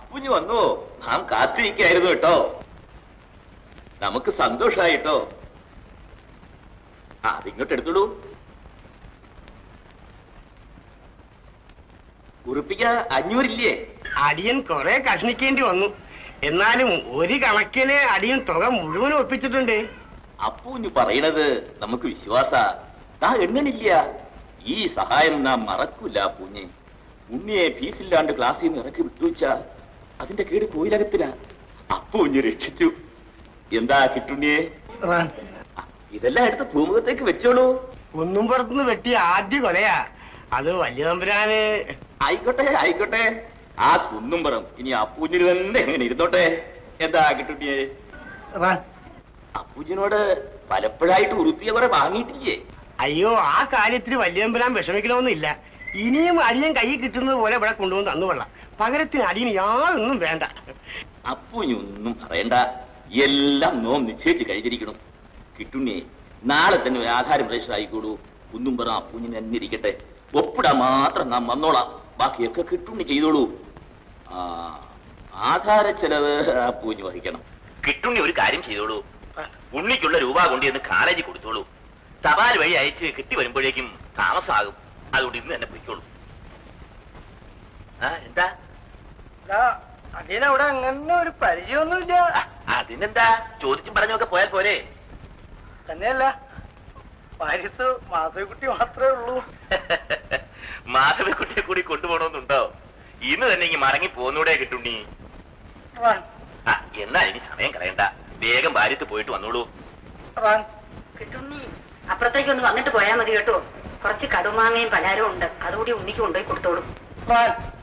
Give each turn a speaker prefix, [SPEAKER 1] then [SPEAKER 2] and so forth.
[SPEAKER 1] അപ്പുഞ്ഞു വന്നു നാം കാത്തിരിക്കായിരുന്നു കേട്ടോ നമുക്ക് സന്തോഷായിട്ടോ ആ അതിങ്ങോട്ട് എടുത്തോളൂ ഉറപ്പിക്ക അഞ്ഞൂറില്ലേ
[SPEAKER 2] അടിയൻ കുറെ കഷ്ണിക്കേണ്ടി വന്നു എന്നാലും ഒരു കണക്കിന് അടിയൻ തുക മുഴുവൻ ഒപ്പിച്ചിട്ടുണ്ട്
[SPEAKER 1] അപ്പൂഞ്ഞു പറയണത് നമുക്ക് വിശ്വാസ നാ എണ്ണനില്ല ഈ സഹായം നാം മറക്കൂല അപ്പൂഞ്ഞെ ഉണ്ണിയെ ഫീസില്ലാണ്ട് ക്ലാസ്സിൽ നിന്ന് ഇറക്കി വിട്ടുവച്ച അതിന്റെ കേട് കോയിലകത്തില അപ്പൂഞ്ഞ് രക്ഷിച്ചു എന്താ കിട്ടുണ്ണിയെ ആ, ഇതെല്ലാം എടുത്ത് ഭൂമുഖത്തേക്ക് വെച്ചോളൂ
[SPEAKER 2] ഒന്നും പുറത്തുനിന്ന് വെട്ടിയ ആദ്യ കൊലയാ അത് വലിയ തമ്പുരാന്
[SPEAKER 1] ആയിക്കോട്ടെ ആയിക്കോട്ടെ ആ കുന്നുംപുറം ഇനി അപ്പൂഞ്ഞിന് തന്നെ എങ്ങനെ ഇരുന്നോട്ടെ എന്താ കിട്ടുണ്ണിയെ അപ്പൂജിനോട് പലപ്പോഴായിട്ട് ഉറുപ്പിയ കുറെ വാങ്ങിയിട്ടില്ലേ
[SPEAKER 2] അയ്യോ ആ കാര്യത്തിൽ വലിയ തമ്പുരാൻ വിഷമിക്കണമെന്നില്ല ഇനിയും അടിയൻ കൈ കിട്ടുന്നത് പോലെ ഇവിടെ കൊണ്ടുവന്ന് തന്നുകൊള്ളാം പകരത്തിന് അടിയന് യാതൊന്നും വേണ്ട
[SPEAKER 1] അപ്പൂഞ്ഞി ഒന്നും പറയണ്ട എല്ലാം നോം നിശ്ചയിച്ച് കഴിഞ്ഞിരിക്കണം കിട്ടുണ്ണി നാളെ തന്നെ ഒരു ആധാരം രജിസ്റ്റർ ആയിക്കോളൂ ഒന്നും പറ അപ്പൂഞ്ഞിന് തന്നെ ഇരിക്കട്ടെ ഒപ്പിടാൻ മാത്രം നാം വന്നോളാം ബാക്കിയൊക്കെ കിട്ടുണ്ണി ചെയ്തോളൂ ആ ആധാര ചെലവ് അപ്പൂഞ്ഞി വഹിക്കണം കിട്ടുണ്ണി ഒരു കാര്യം ചെയ്തോളൂ ഉണ്ണിക്കുള്ള രൂപ കൊണ്ടുവന്ന് കാലേജിൽ കൊടുത്തോളൂ തപാൽ വഴി അയച്ച് കിട്ടി വരുമ്പോഴേക്കും താമസമാകും അതുകൊണ്ട് ഇന്ന് തന്നെ പൊയ്ക്കോളൂ ആ എന്താ
[SPEAKER 2] അടിയനവിടെ അങ്ങനെ ഒരു പരിചയമൊന്നുമില്ല
[SPEAKER 1] അതിനെന്താ ചോദിച്ചും പറഞ്ഞൊക്കെ പോയാൽ പോരെ
[SPEAKER 2] തന്നെയല്ല ഭാര്യത്ത് മാധവിക്കുട്ടി മാത്രമേ ഉള്ളൂ
[SPEAKER 1] മാധവിക്കുട്ടിയെ കൂടി കൊണ്ടുപോകണമെന്നുണ്ടോ ഇന്ന് തന്നെ ഇങ്ങ് മടങ്ങി പോന്നൂടെ കിട്ടുണ്ണി ആ എന്നാ ഇനി സമയം കളയണ്ട വേഗം ഭാര്യത്ത് പോയിട്ട് വന്നോളൂ
[SPEAKER 3] കിട്ടുണ്ണി അപ്പുറത്തേക്ക് ഒന്ന് വന്നിട്ട് പോയാൽ മതി കേട്ടോ കുറച്ച് കടുമാങ്ങയും പലഹാരവും ഉണ്ട് അതുകൂടി ഉണ്ണിക്ക് കൊണ്ടുപോയി കൊടുത്തോളൂ
[SPEAKER 2] റാൻ